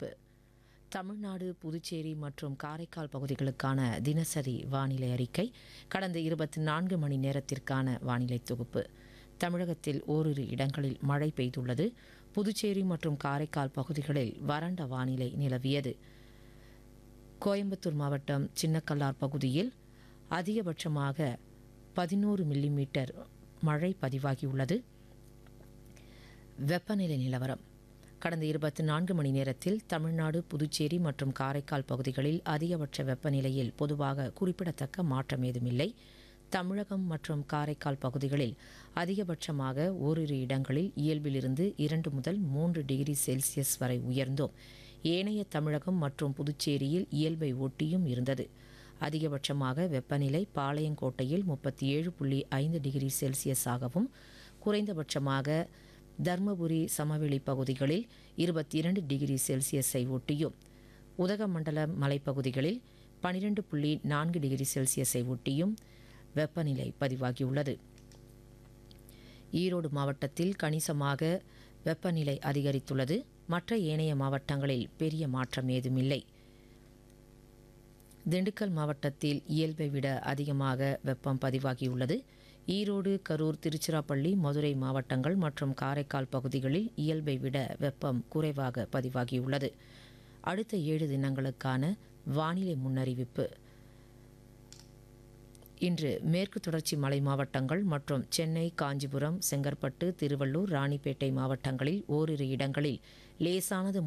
அறிவிப்பு தமிழ்நாடு புதுச்சேரி மற்றும் காரைக்கால் பகுதிகளுக்கான தினசரி வானிலை அறிக்கை கடந்த இருபத்தி நான்கு மணி நேரத்திற்கான வானிலை தொகுப்பு தமிழகத்தில் ஓரிரு இடங்களில் மழை பெய்துள்ளது புதுச்சேரி மற்றும் காரைக்கால் பகுதிகளில் வறண்ட வானிலை நிலவியது கோயம்புத்தூர் மாவட்டம் சின்னக்கல்லார் பகுதியில் அதிகபட்சமாக பதினோரு மில்லிமீட்டர் மழை பதிவாகியுள்ளது வெப்பநிலை நிலவரம் கடந்த இருபத்தி நான்கு மணி நேரத்தில் தமிழ்நாடு புதுச்சேரி மற்றும் காரைக்கால் பகுதிகளில் அதிகபட்ச வெப்பநிலையில் பொதுவாக குறிப்பிடத்தக்க மாற்றம் ஏதுமில்லை தமிழகம் மற்றும் காரைக்கால் பகுதிகளில் அதிகபட்சமாக ஓரிரு இடங்களில் இயல்பிலிருந்து இரண்டு முதல் மூன்று டிகிரி செல்சியஸ் வரை உயர்ந்தும் ஏனைய தமிழகம் மற்றும் புதுச்சேரியில் இயல்பை ஒட்டியும் இருந்தது அதிகபட்சமாக வெப்பநிலை பாளையங்கோட்டையில் முப்பத்தி ஏழு புள்ளி ஐந்து டிகிரி செல்சியஸாகவும் குறைந்தபட்சமாக தர்மபுரி சமவெளி பகுதிகளில் இருபத்தி இரண்டு டிகிரி செல்சியஸை ஒட்டியும் உதகமண்டல மலைப்பகுதிகளில் பனிரெண்டு புள்ளி நான்கு டிகிரி செல்சியஸை ஒட்டியும் வெப்பநிலை பதிவாகியுள்ளது ஈரோடு மாவட்டத்தில் கணிசமாக வெப்பநிலை அதிகரித்துள்ளது மற்ற ஏனைய மாவட்டங்களில் பெரிய மாற்றம் ஏதுமில்லை திண்டுக்கல் மாவட்டத்தில் இயல்பை விட அதிகமாக வெப்பம் பதிவாகியுள்ளது ஈரோடு கரூர் திருச்சிராப்பள்ளி மதுரை மாவட்டங்கள் மற்றும் காரைக்கால் பகுதிகளில் இயல்பை விட வெப்பம் குறைவாக பதிவாகியுள்ளது அடுத்த ஏழு தினங்களுக்கான வானிலை முன்னறிவிப்பு இன்று மேற்கு தொடர்ச்சி மலை மாவட்டங்கள் மற்றும் சென்னை காஞ்சிபுரம் செங்கற்பட்டு திருவள்ளூர் ராணிப்பேட்டை மாவட்டங்களில் ஓரிரு இடங்களில் லேசானது